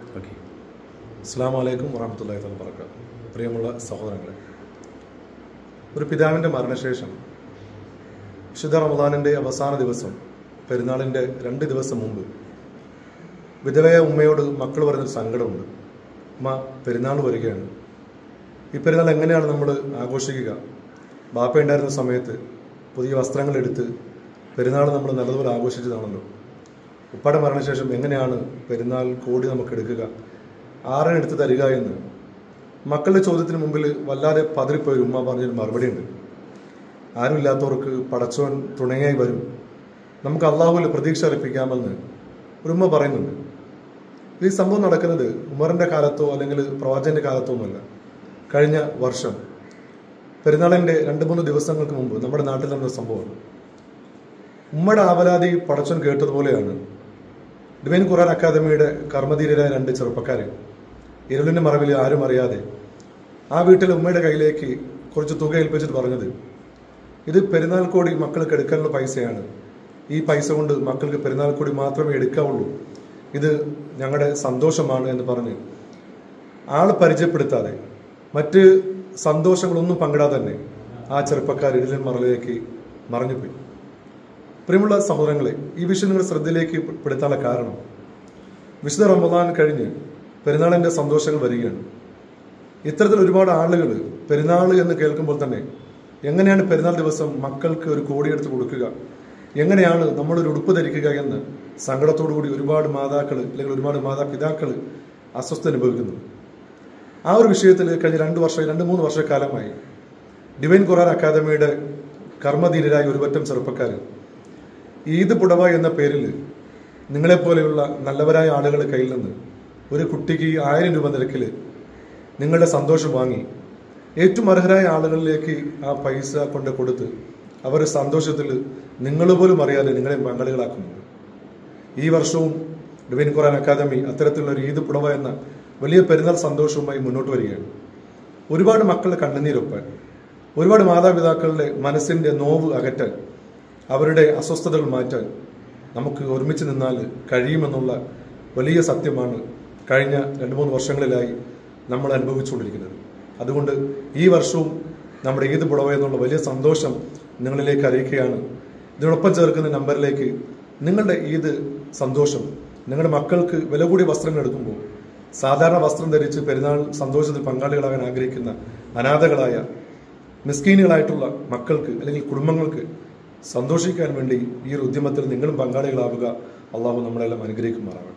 okay അസ്സാം വലൈക്കും വറഹമത്തല്ലാഹി തല പറക്ക പ്രിയമുള്ള സഹോദരങ്ങളെ ഒരു പിതാവിൻ്റെ മരണശേഷം വിശുദ്ധ റമദാനിൻ്റെ അവസാന ദിവസം പെരുന്നാളിൻ്റെ രണ്ട് ദിവസം മുമ്പ് വിധവയ ഉമ്മയോട് മക്കൾ പറയുന്നൊരു സങ്കടമുണ്ട് ഉമ്മ പെരുന്നാൾ വരികയാണ് ഈ പെരുന്നാൾ എങ്ങനെയാണ് നമ്മൾ ആഘോഷിക്കുക ബാപ്പ ഉണ്ടായിരുന്ന സമയത്ത് പുതിയ വസ്ത്രങ്ങൾ എടുത്ത് പെരുന്നാൾ നമ്മൾ നല്ലതുപോലെ ആഘോഷിച്ചതാണല്ലോ ഉപ്പയുടെ മരണശേഷം എങ്ങനെയാണ് പെരുന്നാൾ കോടി നമുക്ക് എടുക്കുക ആരാണ് എടുത്ത് തരിക എന്ന് മക്കളുടെ ചോദ്യത്തിന് മുമ്പിൽ വല്ലാതെ പതറിപ്പോയി ഉമ്മ പറഞ്ഞൊരു മറുപടിയുണ്ട് ആരുമില്ലാത്തവർക്ക് പടച്ചോൻ തുണയായി വരും നമുക്ക് അള്ളാഹുവിൽ പ്രതീക്ഷ അർപ്പിക്കാമെന്ന് ഒരു ഉമ്മ പറയുന്നുണ്ട് ഈ സംഭവം നടക്കുന്നത് ഉമറിന്റെ കാലത്തോ അല്ലെങ്കിൽ പ്രവാചകന്റെ കാലത്തോ ഒന്നുമല്ല കഴിഞ്ഞ വർഷം പെരുന്നാളിന്റെ രണ്ട് മൂന്ന് ദിവസങ്ങൾക്ക് മുമ്പ് നമ്മുടെ നാട്ടിൽ നടന്ന സംഭവമാണ് ഉമ്മയുടെ ആവലാതി പടച്ചോൻ കേട്ടതുപോലെയാണ് ഡിവൈൻ ഖുറാൻ അക്കാദമിയുടെ കർമ്മധീരരായ രണ്ട് ചെറുപ്പക്കാരെ ഇരുളിന്റെ മറവിൽ ആരും അറിയാതെ ആ വീട്ടിലെ ഉമ്മയുടെ കയ്യിലേക്ക് കുറച്ച് തുക ഏൽപ്പിച്ചിട്ട് പറഞ്ഞത് ഇത് പെരുന്നാൾ കോടി മക്കൾക്ക് എടുക്കാനുള്ള പൈസയാണ് ഈ പൈസ കൊണ്ട് മക്കൾക്ക് പെരുന്നാൾ കോടി മാത്രമേ എടുക്കാവുള്ളൂ ഇത് ഞങ്ങളുടെ സന്തോഷമാണ് എന്ന് പറഞ്ഞ് ആള് പരിചയപ്പെടുത്താതെ മറ്റ് സന്തോഷങ്ങളൊന്നും പങ്കിടാതെ തന്നെ ആ ചെറുപ്പക്കാർ ഇരുളിൻ മറവിലേക്ക് മറഞ്ഞുപോയി പ്രിയമുള്ള സഹോദരങ്ങളെ ഈ വിഷയം നിങ്ങളുടെ ശ്രദ്ധയിലേക്ക് പെടുത്താനുള്ള കാരണം വിശുദ്ധ റമദാൻ കഴിഞ്ഞ് പെരുന്നാളിന്റെ സന്തോഷങ്ങൾ വരികയാണ് ഇത്തരത്തിൽ ഒരുപാട് ആളുകൾ പെരുന്നാൾ എന്ന് കേൾക്കുമ്പോൾ തന്നെ എങ്ങനെയാണ് പെരുന്നാൾ ദിവസം മക്കൾക്ക് ഒരു കോടിയെടുത്ത് കൊടുക്കുക എങ്ങനെയാണ് നമ്മളൊരു ഉടുപ്പ് ധരിക്കുക എന്ന് സങ്കടത്തോടു കൂടി ഒരുപാട് മാതാക്കൾ അല്ലെങ്കിൽ ഒരുപാട് മാതാപിതാക്കൾ അസ്വസ്ഥ അനുഭവിക്കുന്നു ആ ഒരു വിഷയത്തിൽ കഴിഞ്ഞ രണ്ട് വർഷം രണ്ട് മൂന്ന് വർഷക്കാലമായി ഡിവൈൻ ഖുറാൻ അക്കാദമിയുടെ കർമ്മധീരരായ ഒരുപറ്റം ചെറുപ്പക്കാർ ഈദ് പുടവ എന്ന പേരിൽ നിങ്ങളെപ്പോലെയുള്ള നല്ലവരായ ആളുകളുടെ കയ്യിൽ നിന്ന് ഒരു കുട്ടിക്ക് ആയിരം രൂപ നിരക്കിൽ നിങ്ങളുടെ സന്തോഷം വാങ്ങി ഏറ്റവും അർഹരായ ആളുകളിലേക്ക് ആ പൈസ കൊണ്ട് കൊടുത്ത് അവർ സന്തോഷത്തിൽ നിങ്ങൾ പോലും അറിയാതെ നിങ്ങളെ പങ്കാളികളാക്കുന്നുണ്ട് ഈ വർഷവും ഡിവൈൻ ഖുറാൻ അക്കാദമി അത്തരത്തിലുള്ള ഒരു ഈദ് പുടവ എന്ന വലിയ പെരുന്നാൾ സന്തോഷവുമായി മുന്നോട്ട് വരികയാണ് ഒരുപാട് മക്കളുടെ കണ്ണുനീരൊപ്പാൻ ഒരുപാട് മാതാപിതാക്കളുടെ മനസ്സിന്റെ നോവ് അകറ്റാൻ അവരുടെ അസ്വസ്ഥതകൾ മാറ്റാൻ നമുക്ക് ഒരുമിച്ച് നിന്നാൽ കഴിയുമെന്നുള്ള വലിയ സത്യമാണ് കഴിഞ്ഞ രണ്ട് മൂന്ന് വർഷങ്ങളിലായി നമ്മൾ അനുഭവിച്ചുകൊണ്ടിരിക്കുന്നത് അതുകൊണ്ട് ഈ വർഷവും നമ്മുടെ ഈദ് പുടവ എന്നുള്ള വലിയ സന്തോഷം നിങ്ങളിലേക്ക് അറിയിക്കുകയാണ് ഇതിനൊപ്പം ചേർക്കുന്ന നമ്പറിലേക്ക് നിങ്ങളുടെ ഈദ് സന്തോഷം നിങ്ങളുടെ മക്കൾക്ക് വില കൂടിയ വസ്ത്രങ്ങൾ എടുക്കുമ്പോൾ സാധാരണ വസ്ത്രം ധരിച്ച് പെരുന്നാൾ സന്തോഷത്തിൽ പങ്കാളികളാകാൻ ആഗ്രഹിക്കുന്ന അനാഥകളായ മിസ്കീനുകളായിട്ടുള്ള മക്കൾക്ക് അല്ലെങ്കിൽ കുടുംബങ്ങൾക്ക് സന്തോഷിക്കാൻ വേണ്ടി ഈ ഒരു ഉദ്യമത്തിൽ നിങ്ങളും പങ്കാളികളാവുക അള്ളാഹു നമ്മളെല്ലാം അനുഗ്രഹിക്കുമാറാകട്ടെ